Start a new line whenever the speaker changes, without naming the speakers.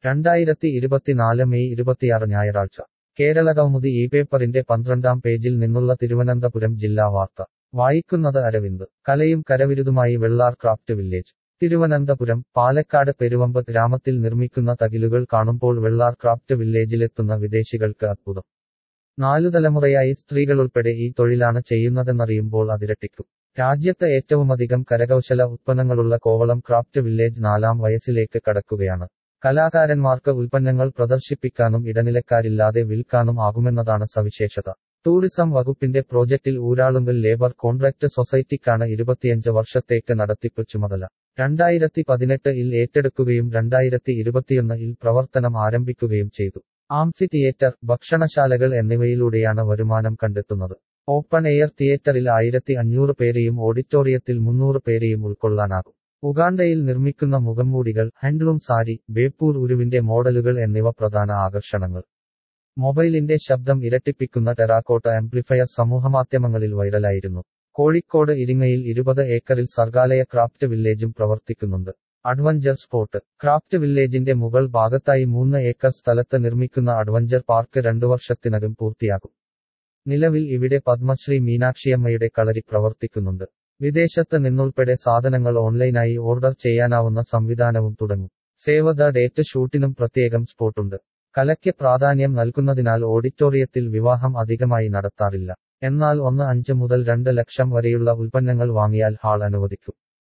രണ്ടായിരത്തി ഇരുപത്തിനാല് മെയ് ഇരുപത്തിയാറ് ഞായറാഴ്ച കേരള കൗമുദി ഈ പേപ്പറിന്റെ പന്ത്രണ്ടാം പേജിൽ നിന്നുള്ള തിരുവനന്തപുരം ജില്ലാ വാർത്ത വായിക്കുന്നത് അരവിന്ദ് കലയും കരവിരുതുമായി വെള്ളാർ ക്രാഫ്റ്റ് വില്ലേജ് തിരുവനന്തപുരം പാലക്കാട് പെരുവമ്പ് ഗ്രാമത്തിൽ നിർമ്മിക്കുന്ന തകിലുകൾ കാണുമ്പോൾ വെള്ളാർ ക്രാഫ്റ്റ് വില്ലേജിലെത്തുന്ന വിദേശികൾക്ക് അത്ഭുതം നാലു തലമുറയായി സ്ത്രീകളുൾപ്പെടെ ഈ തൊഴിലാണ് ചെയ്യുന്നതെന്നറിയുമ്പോൾ അതിരട്ടിക്കും രാജ്യത്ത് ഏറ്റവുമധികം കരകൗശല ഉത്പന്നങ്ങളുള്ള കോവളം ക്രാഫ്റ്റ് വില്ലേജ് നാലാം വയസ്സിലേക്ക് കടക്കുകയാണ് കലാകാരന്മാർക്ക് ഉൽപ്പന്നങ്ങൾ പ്രദർശിപ്പിക്കാനും ഇടനിലക്കാരില്ലാതെ വിൽക്കാനും ആകുമെന്നതാണ് സവിശേഷത ടൂറിസം വകുപ്പിന്റെ പ്രോജക്റ്റിൽ ഊരാളുങ്കൽ ലേബർ കോൺട്രാക്ട് സൊസൈറ്റിക്കാണ് ഇരുപത്തിയഞ്ച് വർഷത്തേക്ക് നടത്തിപ്പ് ചുമതല രണ്ടായിരത്തി പതിനെട്ട് ഇൽ ഏറ്റെടുക്കുകയും രണ്ടായിരത്തി ഇരുപത്തിയൊന്ന് ഇൽ പ്രവർത്തനം ആരംഭിക്കുകയും ചെയ്തു ആംഫി തിയേറ്റർ ഭക്ഷണശാലകൾ എന്നിവയിലൂടെയാണ് വരുമാനം കണ്ടെത്തുന്നത് ഓപ്പൺ എയർ തിയേറ്ററിൽ ആയിരത്തി അഞ്ഞൂറ് പേരെയും ഓഡിറ്റോറിയത്തിൽ മുന്നൂറ് പേരെയും ഉൾക്കൊള്ളാനാകും ഉഗാണ്ടയിൽ നിർമ്മിക്കുന്ന മുഖംമൂടികൾ ഹാൻഡ്ലൂം സാരി ബേപ്പൂർ ഉരുവിന്റെ മോഡലുകൾ എന്നിവ പ്രധാന ആകർഷണങ്ങൾ മൊബൈലിന്റെ ശബ്ദം ഇരട്ടിപ്പിക്കുന്ന ടെറാക്കോട്ട ആംപ്ലിഫയർ സമൂഹമാധ്യമങ്ങളിൽ വൈറലായിരുന്നു കോഴിക്കോട് ഇരിങ്ങയിൽ ഇരുപത് ഏക്കറിൽ സർഗാലയ ക്രാഫ്റ്റ് വില്ലേജും പ്രവർത്തിക്കുന്നുണ്ട് അഡ്വഞ്ചർ സ്പോട്ട് ക്രാഫ്റ്റ് വില്ലേജിന്റെ മുകൾ ഭാഗത്തായി മൂന്ന് ഏക്കർ സ്ഥലത്ത് നിർമ്മിക്കുന്ന അഡ്വഞ്ചർ പാർക്ക് രണ്ടു വർഷത്തിനകം പൂർത്തിയാകും നിലവിൽ ഇവിടെ പത്മശ്രീ മീനാക്ഷിയമ്മയുടെ കളരി പ്രവർത്തിക്കുന്നുണ്ട് വിദേശത്ത് നിന്നുൾപ്പെടെ സാധനങ്ങൾ ഓൺലൈനായി ഓർഡർ ചെയ്യാനാവുന്ന സംവിധാനവും തുടങ്ങും സേവ ദ ഡേറ്റ് ഷൂട്ടിനും പ്രത്യേകം സ്പോട്ടുണ്ട് കലയ്ക്ക് പ്രാധാന്യം നൽകുന്നതിനാൽ ഓഡിറ്റോറിയത്തിൽ വിവാഹം അധികമായി നടത്താറില്ല എന്നാൽ ഒന്ന് അഞ്ച് മുതൽ രണ്ട് ലക്ഷം വരെയുള്ള ഉൽപ്പന്നങ്ങൾ വാങ്ങിയാൽ ഹാൾ അനുവദിക്കും